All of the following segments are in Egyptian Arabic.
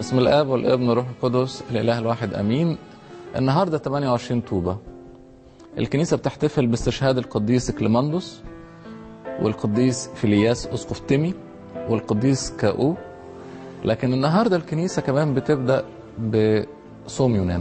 بسم الاب والابن والروح القدس الاله الواحد امين النهارده 28 طوبه الكنيسه بتحتفل باستشهاد القديس كليماندوس والقديس فيلياس اسقف تيمي والقديس كاو لكن النهارده الكنيسه كمان بتبدا بصوم يونان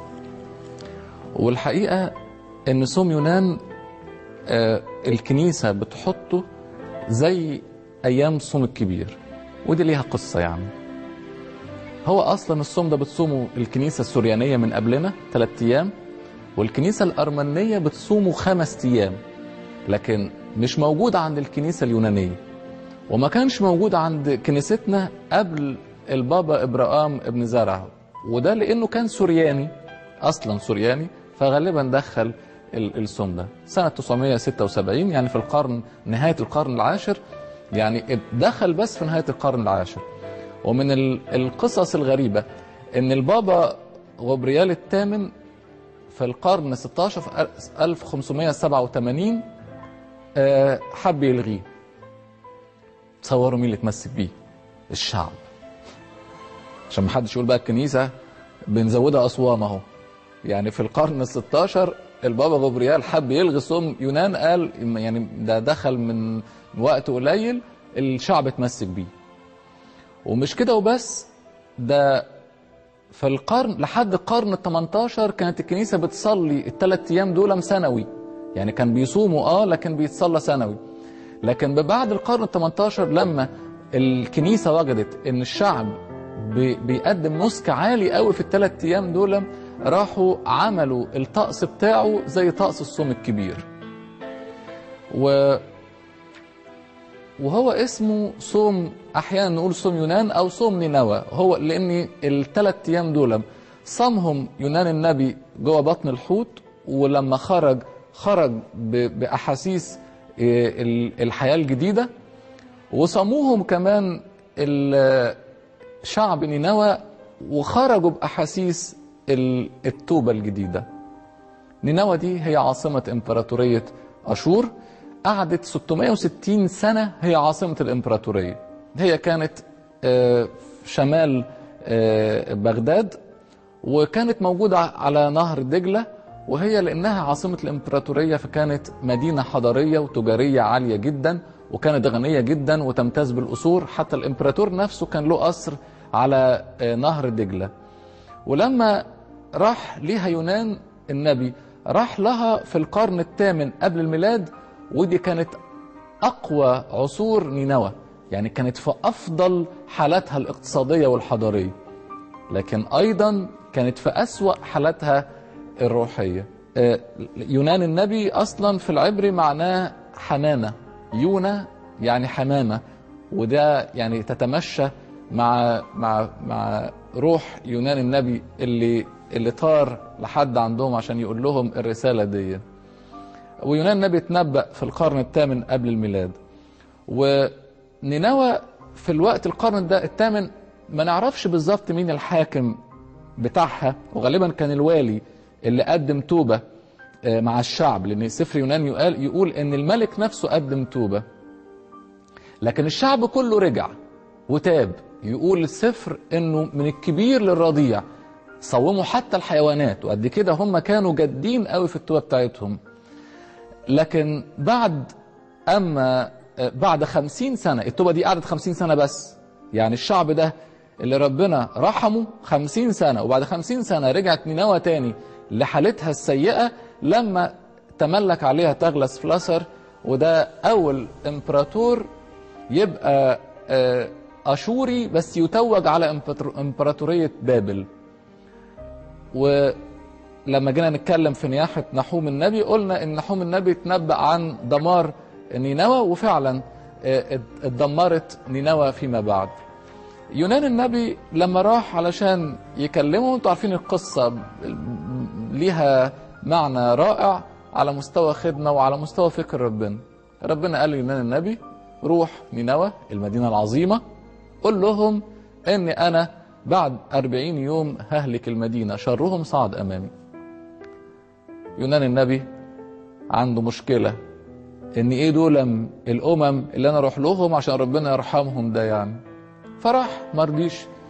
والحقيقه ان صوم يونان آه، الكنيسه بتحطه زي ايام الصوم الكبير ودي ليها قصه يعني هو اصلا الصوم ده بتصومه الكنيسه السوريانيه من قبلنا ثلاث ايام والكنيسه الارمنيه بتصومه خمس ايام لكن مش موجود عند الكنيسه اليونانيه وما كانش موجود عند كنيستنا قبل البابا ابراهام ابن زرع وده لانه كان سورياني اصلا سورياني فغالبا دخل ال- الصوم ده سنه 976 يعني في القرن نهايه القرن العاشر يعني دخل بس في نهايه القرن العاشر ومن ال- القصص الغريبة ان البابا غبريال الثامن في القرن 16 في 1587 آه، حب يلغيه تصوروا مين اللي اتمسك بيه الشعب عشان ما حدش يقول بقى الكنيسة بنزودها أصوام اهو يعني في القرن ال 16 البابا غبريال حب يلغي صوم يونان قال يعني ده دخل من وقت قليل الشعب اتمسك بيه ومش كده وبس ده في القرن لحد القرن ال 18 كانت الكنيسه بتصلي الثلاث ايام دول سنوي يعني كان بيصوموا اه لكن بيتصلى سنوي لكن بعد القرن ال 18 لما الكنيسه وجدت ان الشعب بي- بيقدم نسك عالي قوي في الثلاث ايام دول راحوا عملوا الطقس بتاعه زي طقس الصوم الكبير و وهو اسمه صوم احيانا نقول صوم يونان او صوم نينوى هو لان الثلاث ايام دول صامهم يونان النبي جوه بطن الحوت ولما خرج خرج ب- باحاسيس إيه، ال- الحياه الجديده وصاموهم كمان ال- شعب نينوى وخرجوا باحاسيس ال- التوبه الجديده نينوى دي هي عاصمة إمبراطورية أشور قعدت 660 سنة هي عاصمة الإمبراطورية هي كانت آه، في شمال آه، بغداد وكانت موجودة على نهر دجلة وهي لأنها عاصمة الإمبراطورية فكانت مدينة حضارية وتجارية عالية جدا وكانت غنية جدا وتمتاز بالقصور حتى الإمبراطور نفسه كان له قصر على آه، نهر دجلة ولما راح ليها يونان النبي راح لها في القرن الثامن قبل الميلاد ودي كانت أقوى عصور نينوى يعني كانت في أفضل حالاتها الاقتصادية والحضارية لكن أيضا كانت في أسوأ حالاتها الروحية آه، يونان النبي أصلا في العبري معناه حمامة يونا يعني حمامة وده يعني تتمشى مع مع مع روح يونان النبي اللي اللي طار لحد عندهم عشان يقول لهم الرسالة دي ويونان النبي اتنبأ في القرن الثامن قبل الميلاد ونينوى في الوقت القرن ده الثامن ما نعرفش بالظبط مين الحاكم بتاعها وغالبا كان الوالي اللي قدم توبة آه، مع الشعب لأن سفر يونان يقال يقول إن الملك نفسه قدم توبة لكن الشعب كله رجع وتاب يقول السفر إنه من الكبير للرضيع صوموا حتى الحيوانات وقد كده هم كانوا جادين قوي في التوبة بتاعتهم لكن بعد اما آه، بعد خمسين سنة التوبة دي قعدت خمسين سنة بس يعني الشعب ده اللي ربنا رحمه خمسين سنة وبعد خمسين سنة رجعت نينوى تاني لحالتها السيئة لما تملك عليها تغلس فلاسر وده أول إمبراطور يبقى آه، أشوري بس يتوج على إمبراطور- إمبراطورية بابل ولما جينا نتكلم في نياحة نحوم النبي قلنا ان نحوم النبي تنبأ عن دمار نينوى وفعلا آه، اتدمرت نينوى فيما بعد يونان النبي لما راح علشان يكلمه انتوا عارفين القصة ليها معنى رائع على مستوى خدمة وعلى مستوى فكر ربنا ربنا قال ليونان النبي روح نينوى المدينة العظيمة قل لهم اني انا بعد أربعين يوم ههلك المدينة شرهم صعد أمامي يونان النبي عنده مشكلة ان ايه دول الامم اللي انا اروح لهم عشان ربنا يرحمهم ده يعني فراح مرضيش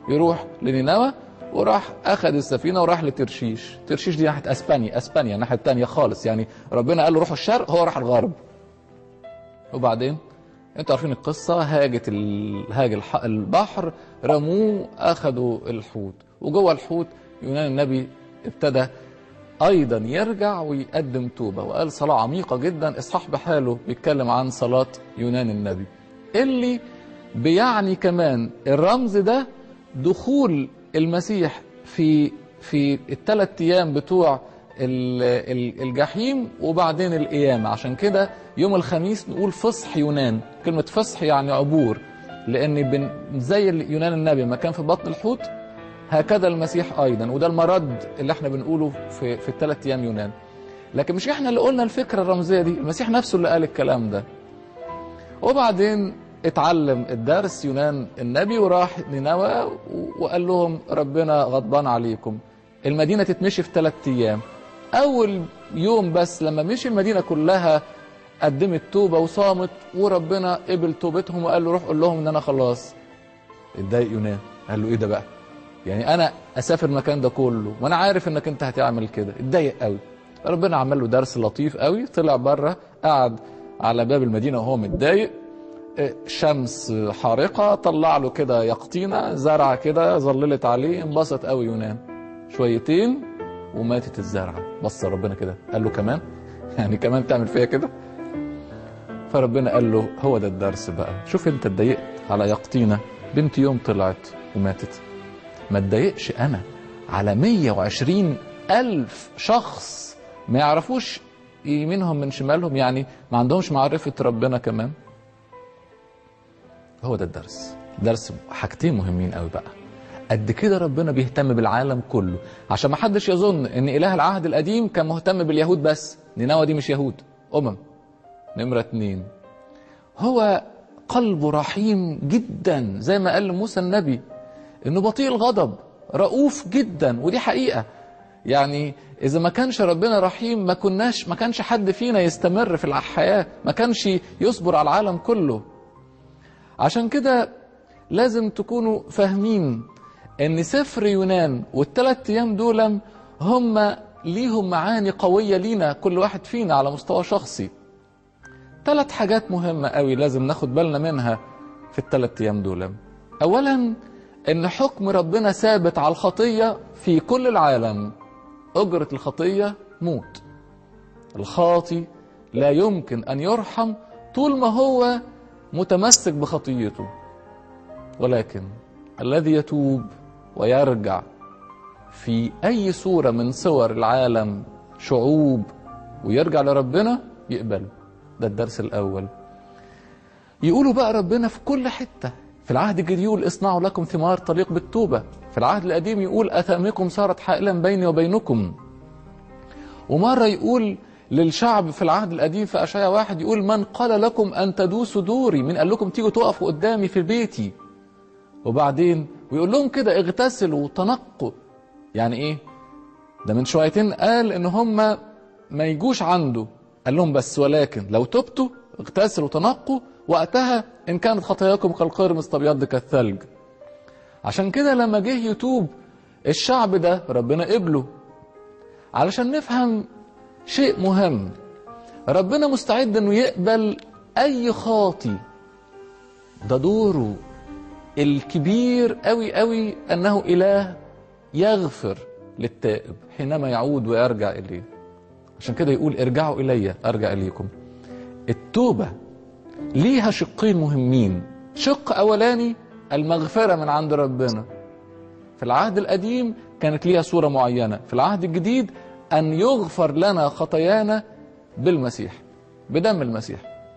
يروح لنينوى وراح اخذ السفينه وراح لترشيش ترشيش دي ناحيه اسبانيا اسبانيا الناحيه الثانيه خالص يعني ربنا قال له روحوا الشرق هو راح الغرب وبعدين انتوا عارفين القصه هاجت ال... هاج الح... البحر رموه اخذوا الحوت وجوه الحوت يونان النبي ابتدى ايضا يرجع ويقدم توبه وقال صلاه عميقه جدا اصحاح بحاله بيتكلم عن صلاه يونان النبي اللي بيعني كمان الرمز ده دخول المسيح في في الثلاث ايام بتوع ال- ال- الجحيم وبعدين القيامه عشان كده يوم الخميس نقول فصح يونان كلمه فصح يعني عبور لان بن زي يونان النبي ما كان في بطن الحوت هكذا المسيح ايضا وده المرد اللي احنا بنقوله في في الثلاث ايام يونان لكن مش احنا اللي قلنا الفكره الرمزيه دي المسيح نفسه اللي قال الكلام ده وبعدين اتعلم الدرس يونان النبي وراح نينوى وقال لهم ربنا غضبان عليكم المدينة تتمشي في ثلاث أيام أول يوم بس لما مشي المدينة كلها قدمت توبة وصامت وربنا قبل توبتهم وقال له روح قول لهم إن أنا خلاص اتضايق يونان قال له إيه ده بقى يعني أنا أسافر المكان ده كله وأنا عارف إنك أنت هتعمل كده اتضايق قوي ربنا عمل له درس لطيف قوي طلع بره قعد على باب المدينة وهو متضايق شمس حارقة طلع له كده يقطينة زرعة كده ظللت عليه انبسط قوي يونان شويتين وماتت الزرعة بص ربنا كده قال له كمان يعني كمان تعمل فيها كده فربنا قال له هو ده الدرس بقى شوف انت اتضايقت على يقطينة بنت يوم طلعت وماتت ما اتضايقش انا على 120 ألف شخص ما يعرفوش يمينهم من شمالهم يعني ما عندهمش معرفة ربنا كمان هو ده الدرس درس حاجتين مهمين قوي بقى قد كده ربنا بيهتم بالعالم كله عشان ما حدش يظن ان اله العهد القديم كان مهتم باليهود بس نينوى دي مش يهود امم نمرة اتنين هو قلبه رحيم جدا زي ما قال موسى النبي انه بطيء الغضب رؤوف جدا ودي حقيقة يعني اذا ما كانش ربنا رحيم ما كناش ما كانش حد فينا يستمر في الحياة ما كانش يصبر على العالم كله عشان كده لازم تكونوا فاهمين ان سفر يونان والثلاث ايام دول هم ليهم معاني قوية لينا كل واحد فينا على مستوى شخصي ثلاث حاجات مهمة قوي لازم ناخد بالنا منها في الثلاث ايام دول اولا ان حكم ربنا ثابت على الخطية في كل العالم اجرة الخطية موت الخاطي لا يمكن ان يرحم طول ما هو متمسك بخطيته ولكن الذي يتوب ويرجع في اي صوره من صور العالم شعوب ويرجع لربنا يقبله ده الدرس الاول يقولوا بقى ربنا في كل حته في العهد الجديد يقول اصنعوا لكم ثمار تليق بالتوبه في العهد القديم يقول اثامكم صارت حائلا بيني وبينكم ومره يقول للشعب في العهد القديم في أشعياء واحد يقول من قال لكم أن تدوسوا دوري من قال لكم تيجوا تقفوا قدامي في بيتي وبعدين ويقول لهم كده اغتسلوا وتنقوا يعني ايه ده من شويتين قال ان هم ما يجوش عنده قال لهم بس ولكن لو تبتوا اغتسلوا وتنقوا وقتها ان كانت خطاياكم كالقرمز تبيض كالثلج عشان كده لما جه يتوب الشعب ده ربنا قبله علشان نفهم شيء مهم ربنا مستعد انه يقبل اي خاطي ده دوره الكبير قوي قوي انه اله يغفر للتائب حينما يعود ويرجع اليه عشان كده يقول ارجعوا الي ارجع اليكم التوبه ليها شقين مهمين شق اولاني المغفره من عند ربنا في العهد القديم كانت ليها صوره معينه في العهد الجديد أن يغفر لنا خطايانا بالمسيح بدم المسيح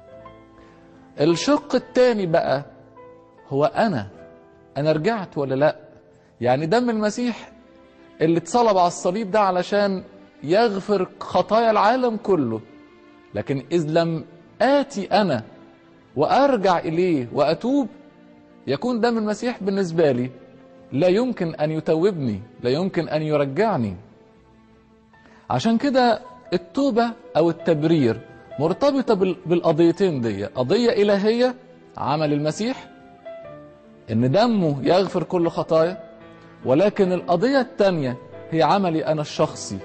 الشق الثاني بقى هو أنا أنا رجعت ولا لا يعني دم المسيح اللي اتصلب على الصليب ده علشان يغفر خطايا العالم كله لكن إذ لم آتي أنا وأرجع إليه وأتوب يكون دم المسيح بالنسبة لي لا يمكن أن يتوبني لا يمكن أن يرجعني عشان كده التوبة أو التبرير مرتبطة بالقضيتين دي قضية إلهية عمل المسيح ان دمه يغفر كل خطايا ولكن القضية الثانية هي عملي انا الشخصي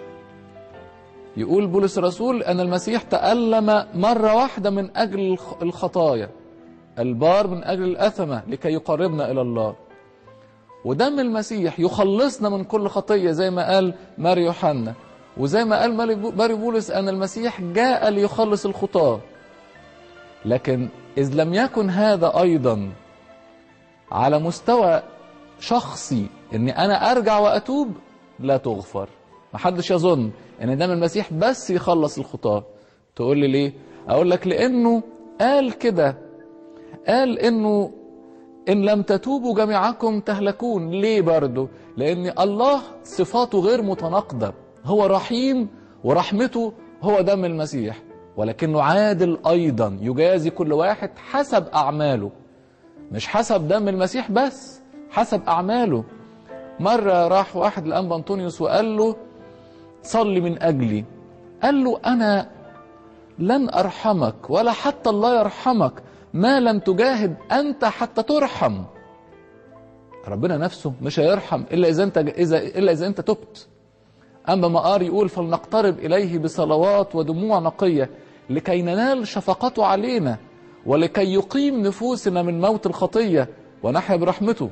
يقول بولس الرسول ان المسيح تألم مرة واحدة من اجل الخطايا البار من اجل الاثمة لكي يقربنا الى الله ودم المسيح يخلصنا من كل خطية زي ما قال ماري يوحنا وزي ما قال ماري بولس أن المسيح جاء ليخلص الخطاة لكن إذ لم يكن هذا أيضا على مستوى شخصي أني أنا أرجع وأتوب لا تغفر محدش يظن أن دم المسيح بس يخلص الخطاة تقول لي ليه أقول لك لأنه قال كده قال أنه إن لم تتوبوا جميعكم تهلكون ليه برضه لأن الله صفاته غير متناقضة هو رحيم ورحمته هو دم المسيح ولكنه عادل أيضا يجازي كل واحد حسب أعماله مش حسب دم المسيح بس حسب أعماله مرة راح واحد لأنبا أنطونيوس وقال له صلي من أجلي قال له أنا لن أرحمك ولا حتى الله يرحمك ما لم تجاهد أنت حتى ترحم ربنا نفسه مش هيرحم إلا إذا أنت, إذا إلا إذا أنت تبت أما مقار يقول فلنقترب إليه بصلوات ودموع نقية لكي ننال شفقته علينا ولكي يقيم نفوسنا من موت الخطية ونحيا برحمته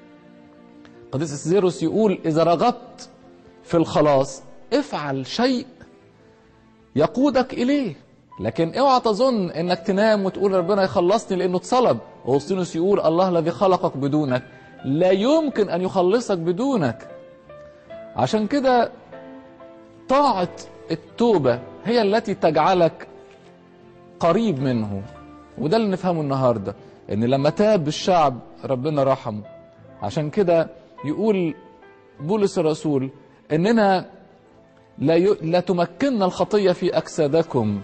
قديس السيروس يقول إذا رغبت في الخلاص افعل شيء يقودك إليه لكن اوعى تظن انك تنام وتقول ربنا يخلصني لانه اتصلب اغسطينوس يقول الله الذي خلقك بدونك لا يمكن ان يخلصك بدونك عشان كده طاعة التوبة هي التي تجعلك قريب منه وده اللي نفهمه النهاردة ان لما تاب الشعب ربنا رحمه عشان كده يقول بولس الرسول اننا لا, ي... لا تمكننا الخطية في أجسادكم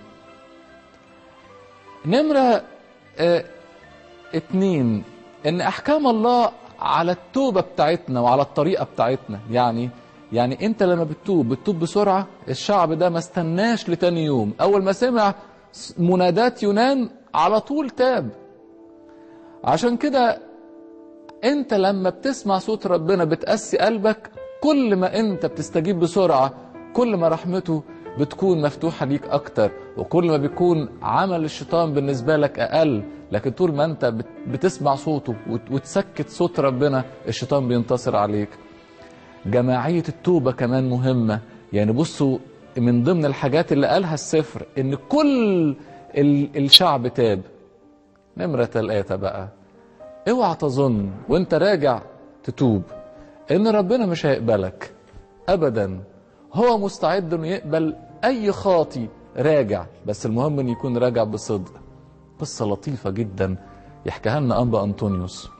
نمرة اه اتنين ان احكام الله على التوبة بتاعتنا وعلى الطريقة بتاعتنا يعني يعني انت لما بتتوب بتتوب بسرعة الشعب ده ما استناش لتاني يوم اول ما سمع منادات يونان على طول تاب عشان كده انت لما بتسمع صوت ربنا بتقسي قلبك كل ما انت بتستجيب بسرعة كل ما رحمته بتكون مفتوحة ليك أكتر وكل ما بيكون عمل الشيطان بالنسبة لك أقل لكن طول ما أنت بتسمع صوته وتسكت صوت ربنا الشيطان بينتصر عليك جماعية التوبة كمان مهمة يعني بصوا من ضمن الحاجات اللي قالها السفر إن كل الشعب تاب نمرة ثلاثة بقى اوعى تظن وانت راجع تتوب ان ربنا مش هيقبلك ابدا هو مستعد انه يقبل اي خاطي راجع بس المهم ان يكون راجع بصدق قصة لطيفة جدا يحكيها لنا انبا انطونيوس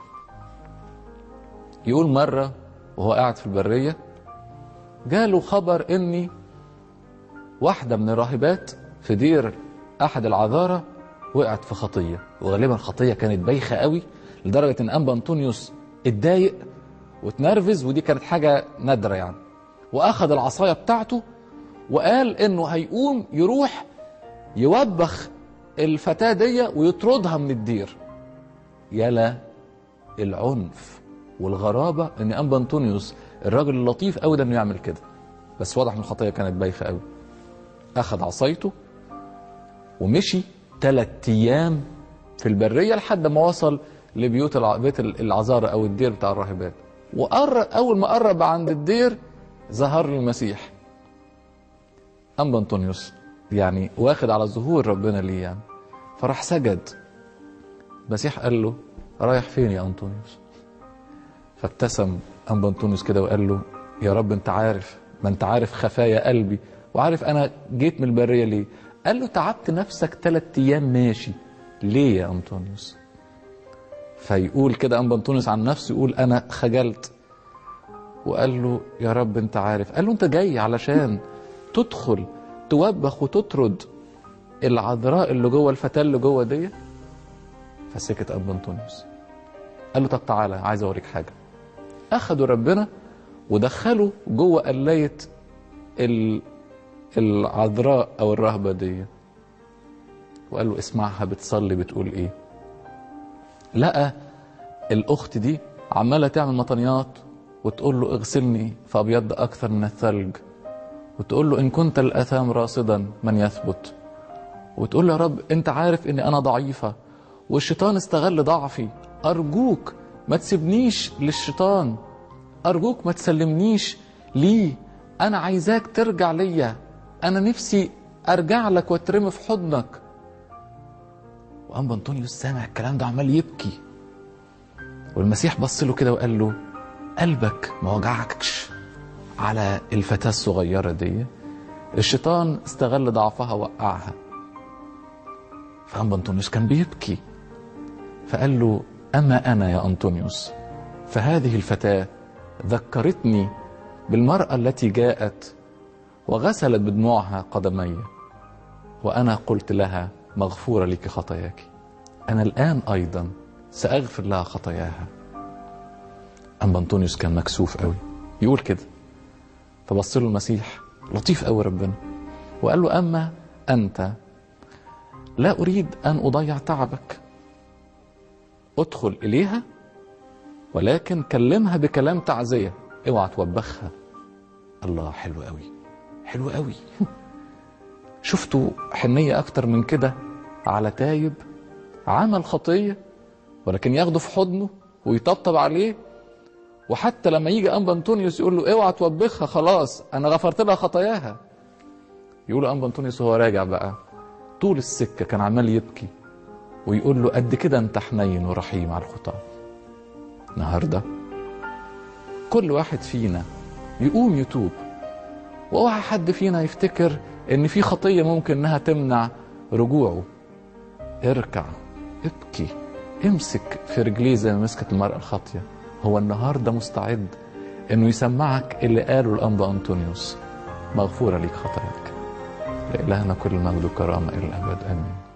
يقول مرة وهو قاعد في البرية جاله خبر اني واحدة من الراهبات في دير احد العذارة وقعت في خطية وغالبا خطية كانت بايخة قوي لدرجة ان انبا انطونيوس اتضايق واتنرفز ودي كانت حاجة نادرة يعني واخد العصايه بتاعته وقال انه هيقوم يروح يوبخ الفتاه دي ويطردها من الدير يلا العنف والغرابه ان انبا انطونيوس الراجل اللطيف قوي ده انه يعمل كده بس واضح ان الخطيه كانت بايخه قوي اخد عصايته ومشي ثلاث ايام في البريه لحد ما وصل لبيوت الع... بيت العذارى او الدير بتاع الراهبات وقرب اول ما قرب عند الدير ظهر له المسيح أنبا أنطونيوس يعني واخد على ظهور ربنا ليه يعني فراح سجد المسيح قال له رايح فين يا أنطونيوس فابتسم أنبا أنطونيوس كده وقال له يا رب أنت عارف ما أنت عارف خفايا قلبي وعارف أنا جيت من البرية ليه قال له تعبت نفسك ثلاث أيام ماشي ليه يا أنطونيوس فيقول كده أنبا أنطونيوس عن نفسه يقول أنا خجلت وقال له يا رب انت عارف قال له انت جاي علشان تدخل توبخ وتطرد العذراء اللي جوه الفتاه اللي جوه دي فسكت ابو انطونيوس قال له طب تعالى عايز اوريك حاجه اخدوا ربنا ودخلوا جوه قلايه العذراء او الرهبه دي وقال له اسمعها بتصلي بتقول ايه لقى الاخت دي عماله تعمل مطنيات وتقول له اغسلني فابيض اكثر من الثلج وتقول له ان كنت الاثام راصدا من يثبت وتقول له يا رب انت عارف اني انا ضعيفه والشيطان استغل ضعفي ارجوك ما تسيبنيش للشيطان ارجوك ما تسلمنيش ليه انا عايزاك ترجع ليا انا نفسي ارجع لك واترمي في حضنك وأنبا أنطونيوس سامع الكلام ده عمال يبكي والمسيح بص له كده وقال له قلبك ما وجعكش على الفتاة الصغيرة دي الشيطان استغل ضعفها وقعها فأنبا أنطونيوس كان بيبكي فقال له أما أنا يا أنطونيوس فهذه الفتاة ذكرتني بالمرأة التي جاءت وغسلت بدموعها قدمي وأنا قلت لها مغفورة لك خطاياك أنا الآن أيضا سأغفر لها خطاياها أما أنطونيوس كان مكسوف قوي يقول كده فبص له المسيح لطيف قوي ربنا وقال له أما أنت لا أريد أن أضيع تعبك ادخل إليها ولكن كلمها بكلام تعزية اوعى توبخها الله حلو قوي حلو قوي شفتوا حنية أكتر من كده على تايب عمل خطية ولكن ياخده في حضنه ويطبطب عليه وحتى لما يجي أنبا أنطونيوس يقول له اوعى توبخها خلاص أنا غفرت لها خطاياها يقول أنبا أنطونيوس وهو راجع بقى طول السكة كان عمال يبكي ويقول له قد كده أنت حنين ورحيم على الخطاة النهارده كل واحد فينا يقوم يتوب واوعى حد فينا يفتكر ان في خطيه ممكن انها تمنع رجوعه اركع ابكي امسك في رجليه زي ما مسكت المرأة الخاطية هو النهاردة مستعد انه يسمعك اللي قاله الانبا انطونيوس مغفورة ليك خطاياك لإلهنا كل المجد والكرامة إلى الأبد آمين